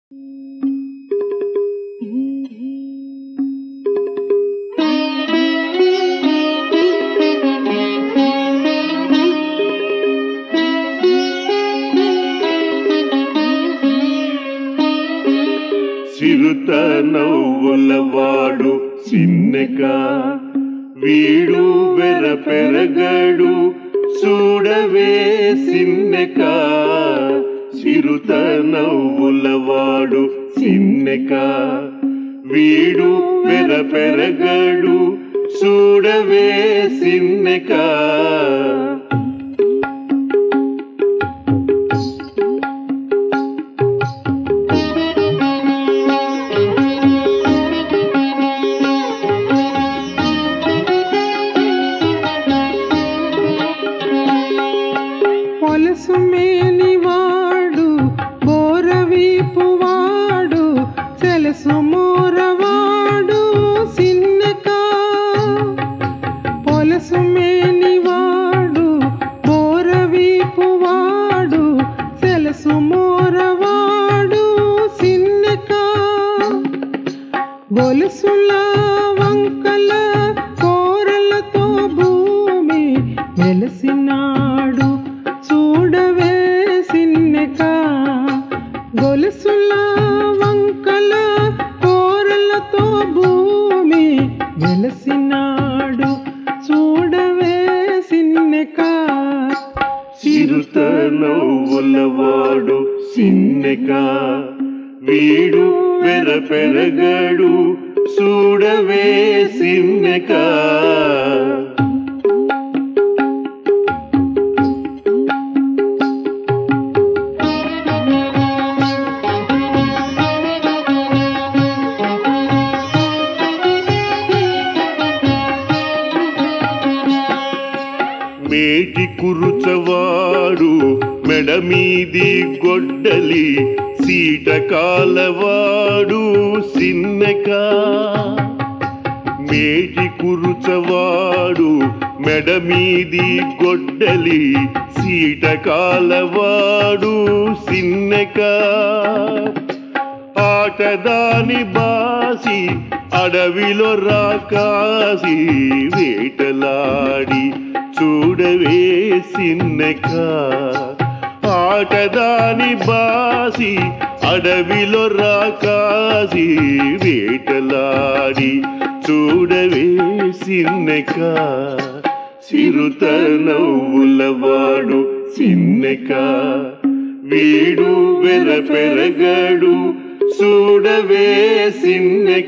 చిరుత నవ్వులవాడు చిన్నక వీడు వెర పెరగడు చూడవే సిన్నక చిరుత నవ్వులవాడు చిన్నక వీడు వెర పెరగడు చూడవే సిన్నక పొలసు మేనివాడు బోరవీపు వాడు సెలసు మోరవాడు సిన్నక పొలసు మేనివాడు బోరవీపు వాడు సెలసు మోరవాడు సిన్నక గొలుసుల వంకల కోరలతో భూమి వెలసినాడు చూడవే సిన్నెక గొలుసుల వంకల కోరలతో భూమి వెలసినాడు చూడవే సిన్నెక చిరుత నవ్వులవాడు సిన్నెక వీడు పెర పెరగడు చూడవే సిన్నెక మేటి కురుచవాడు మెడ మీది గొడ్డలి సీట కాలవాడు సిన్నెక మేటి కురుచవాడు మెడ మీది గొడ్డలి సీట కాలవాడు సిన్నెక ఆటదాని బాసి అడవిలో రాకాసి వేటలాడి చూడవే సిన్నెక ఆటదాని బాసి అడవిలో రాకాసి వేటలాడి చూడవే సిన్నెక చిరుత నవ్వులవాడు సిన్నెక వీడు వెర పెరగడు చూడవే సిన్నెక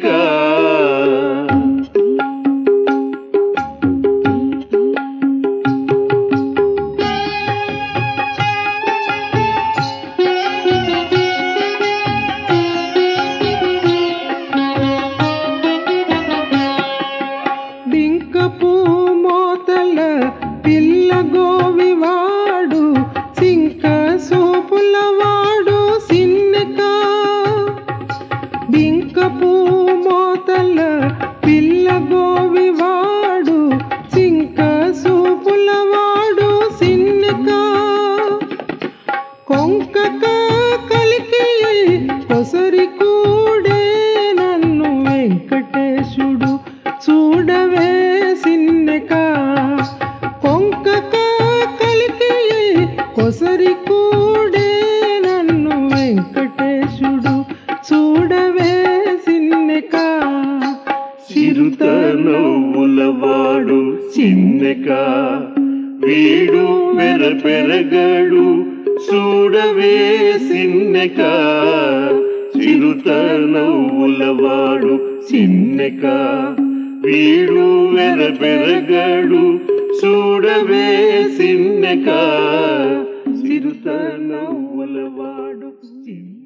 డింకపు మోతల పిల్ల గోవివాడు సింక సోపుల వాడు సిన్నక డింకపు మోతల పిల్ల గోవివాడు సింక సూపుల వాడు సిన్నక కొంకక కలికి కొసరి కూడే నన్ను వెంకటేశుడు చూడవే సిన్నెక కొంకక కలికి కొసరి కూడే నన్ను వెంకటేశుడు చూడవే సిన్నెక చిరుత నవ్వులవాడు సిన్నెక వీడు పెర పెరగడు చూడవే సిన్నెక చిరుత నవ్వులవాడు సిన్నెక వీడు వెర పెరగడు చూడవే సిన్నెక చిరుత నవ్వులవాడు సిన్నెక